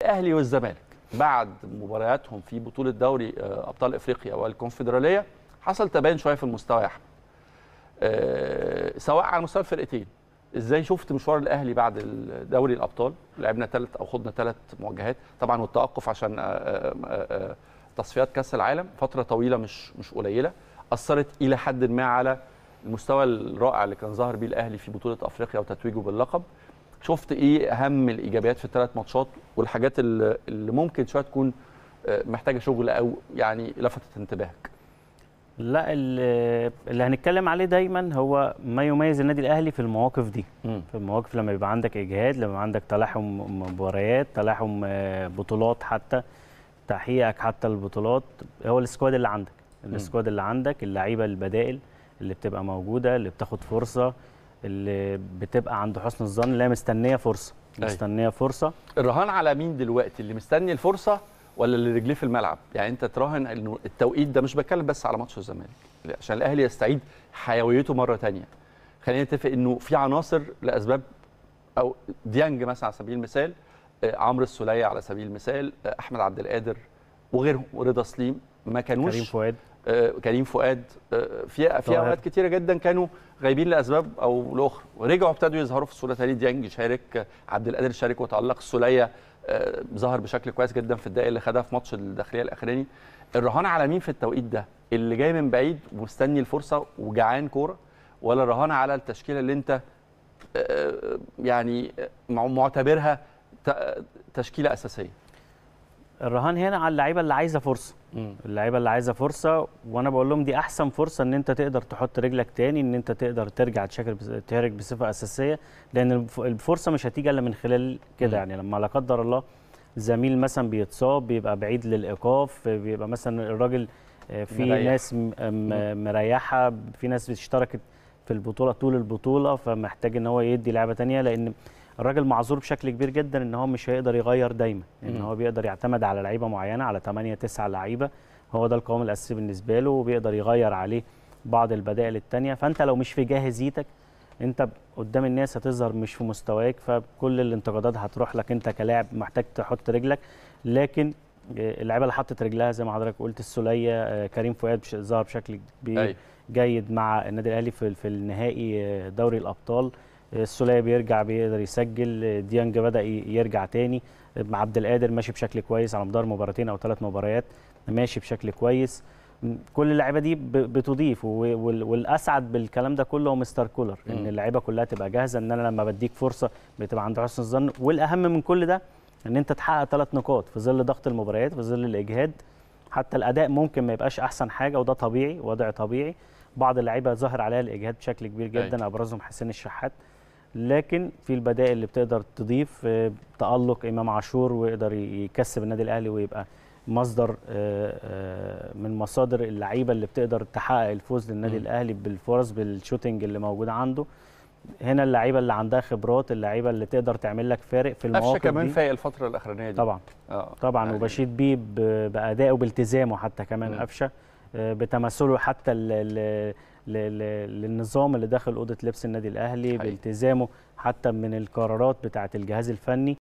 الاهلي والزمالك بعد مبارياتهم في بطوله دوري آه، ابطال افريقيا والكونفدراليه حصل تباين شويه في المستوى يا احمد آه، سواء على مستوى الفرقتين ازاي شفت مشوار الاهلي بعد دوري الابطال لعبنا ثلاث او خضنا ثلاث مواجهات طبعا والتوقف عشان آه، آه، آه، تصفيات كاس العالم فتره طويله مش مش قليله اثرت الى حد ما على المستوى الرائع اللي كان ظاهر بيه الاهلي في بطوله افريقيا وتتويجه باللقب شفت ايه اهم الايجابيات في الثلاث ماتشات والحاجات اللي اللي ممكن شويه تكون آه، محتاجه شغل او يعني لفتت انتباهك لا اللي اللي هنتكلم عليه دايما هو ما يميز النادي الاهلي في المواقف دي في المواقف لما يبقى عندك اجهاد لما يبقى عندك تلاحم مباريات تلاحم آه، بطولات حتى تحقيقك حتى البطولات هو السكواد اللي عندك السكواد اللي عندك اللعيبه البدائل اللي بتبقى موجوده اللي بتاخد فرصه اللي بتبقى عند حسن الظن اللي هي مستنيه فرصه أيوة. مستنيه فرصه الرهان على مين دلوقتي اللي مستني الفرصه ولا اللي رجليه في الملعب يعني انت تراهن انه التوقيت ده مش بتكلم بس على ماتش الزمالك لا، عشان الاهلي يستعيد حيويته مره تانية خلينا نتفق انه في عناصر لاسباب او ديانج مثلا على سبيل المثال آه، عمرو السوليه على سبيل المثال آه، احمد عبد القادر وغيرهم ورضا سليم ما كانوش كريم فؤاد آه، كريم فؤاد آه، في في طاهر. اوقات كتيره جدا كانوا غايبين لاسباب او لاخرى ورجعوا ابتدوا يظهروا في الصوره تاني ديانج شارك آه، عبد القادر شارك وتالق السوليه آه، ظهر بشكل كويس جدا في الدقائق اللي خدها في ماتش الداخليه الاخراني الرهان على مين في التوقيت ده اللي جاي من بعيد ومستني الفرصه وجعان كوره ولا الرهان على التشكيله اللي انت آه، يعني مع- معتبرها ت- تشكيله اساسيه الرهان هنا على اللعيبه اللي عايزه فرصه اللعيبه اللي عايزه فرصه وانا بقول لهم دي احسن فرصه ان انت تقدر تحط رجلك تاني ان انت تقدر ترجع تشارك تشارك بصفه اساسيه لان الف- الفرصه مش هتيجي الا من خلال كده مم. يعني لما لا قدر الله زميل مثلا بيتصاب بيبقى بعيد للايقاف بيبقى مثلا الراجل آه، في مريح. ناس م- م- مريحه في ناس اشتركت في البطوله طول البطوله فمحتاج ان هو يدي لعبه تانية لان الراجل معذور بشكل كبير جدا ان هو مش هيقدر يغير دايما ان مم. هو بيقدر يعتمد على لعيبه معينه على 8 9 لعيبه هو ده القوام الاساسي بالنسبه له وبيقدر يغير عليه بعض البدائل التانية فانت لو مش في جاهزيتك انت قدام الناس هتظهر مش في مستواك فكل الانتقادات هتروح لك انت كلاعب محتاج تحط رجلك لكن آه، اللعيبه اللي حطت رجلها زي ما حضرتك قلت السوليه آه، كريم فؤاد بش- ظهر بشكل كبير أيوة. جيد مع النادي الاهلي في في النهائي آه، دوري الابطال آه، السوليه بيرجع بيقدر يسجل آه، ديانج بدا ي- يرجع تاني آه، مع عبد القادر ماشي بشكل كويس على مدار مباراتين او ثلاث مباريات ماشي بشكل كويس م، كل اللعيبه دي ب- بتضيف و- وال- والاسعد بالكلام ده كله هو مستر كولر ان مم. اللعيبه كلها تبقى جاهزه ان انا لما بديك فرصه بتبقى عند حسن الظن والاهم من كل ده ان انت تحقق ثلاث نقاط في ظل ضغط المباريات في ظل الاجهاد حتى الاداء ممكن ما يبقاش احسن حاجه وده طبيعي وضع طبيعي بعض اللعيبه ظهر عليها الاجهاد بشكل كبير جدا أيوة. ابرزهم حسين الشحات لكن في البدائل اللي بتقدر تضيف آه، تالق امام عاشور ويقدر ي- يكسب النادي الاهلي ويبقى مصدر آه، آه، من مصادر اللعيبه اللي بتقدر تحقق الفوز للنادي مم. الاهلي بالفرص بالشوتنج اللي موجود عنده هنا اللعيبه اللي عندها خبرات اللعيبه اللي تقدر تعمل لك فارق في قفشه المواقف كمان دي فايق الفتره الاخرانيه دي طبعا اه طبعا يعني- وبشيد بيه ب- بادائه وبالتزامه حتى كمان مم. قفشه آه، بتمثله حتى ل- ل- ل- ل- للنظام اللي داخل اوضه لبس النادي الاهلي حقيقي. بالتزامه حتى من القرارات بتاعه الجهاز الفني